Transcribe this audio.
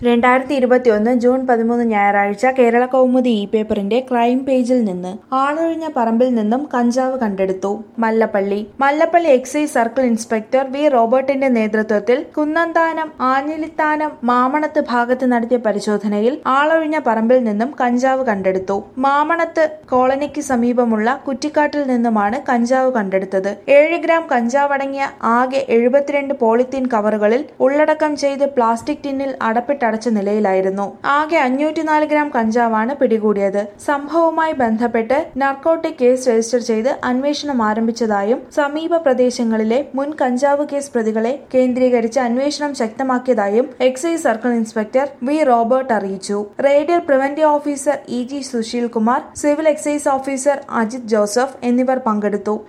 രണ്ടായിരത്തി ഇരുപത്തിയൊന്ന് ജൂൺ പതിമൂന്ന് ഞായറാഴ്ച കേരള കൗമുദി ഇ പേപ്പറിന്റെ ക്രൈം പേജിൽ നിന്ന് ആളൊഴിഞ്ഞ പറമ്പിൽ നിന്നും കഞ്ചാവ് കണ്ടെടുത്തു Mallappally Mallappally excise circle inspector V റോബർട്ടിന്റെ നേതൃത്വത്തിൽ കുന്നന്താനം ആഞ്ഞിലിത്താനം മാമണത്ത് ഭാഗത്ത് നടത്തിയ പരിശോധനയിൽ ആളൊഴിഞ്ഞ പറമ്പിൽ നിന്നും കഞ്ചാവ് കണ്ടെടുത്തു മാമണത്ത് കോളനിക്ക് സമീപമുള്ള കുറ്റിക്കാട്ടിൽ നിന്നുമാണ് കഞ്ചാവ് കണ്ടെടുത്തത് ഏഴ് ഗ്രാം കഞ്ചാവടങ്ങിയ ആകെ എഴുപത്തിരണ്ട് പോളിത്തീൻ കവറുകളിൽ ഉള്ളടക്കം ചെയ്ത് പ്ലാസ്റ്റിക് ടിന്നിൽ അടപ്പിട്ടടച്ച നിലയിലായിരുന്നു ആകെ അഞ്ഞൂറ്റിനാല് ഗ്രാം കഞ്ചാവാണ് പിടികൂടിയത് സംഭവവുമായി ബന്ധപ്പെട്ട് നർക്കോട്ടിക് കേസ് രജിസ്റ്റർ ചെയ്ത് അന്വേഷണം ആരംഭിച്ചതായും സമീപ പ്രദേശങ്ങളിലെ മുൻ കഞ്ചാവ് കേസ് പ്രതികളെ കേന്ദ്രീകരിച്ച് അന്വേഷണം ശക്തമാക്കിയതായും excise circle inspector V Robert അറിയിച്ചു റേഡിയൽ preventive officer E G Sushil Kumar civil excise officer Ajith Joseph എന്നിവർ പങ്കെടുത്തു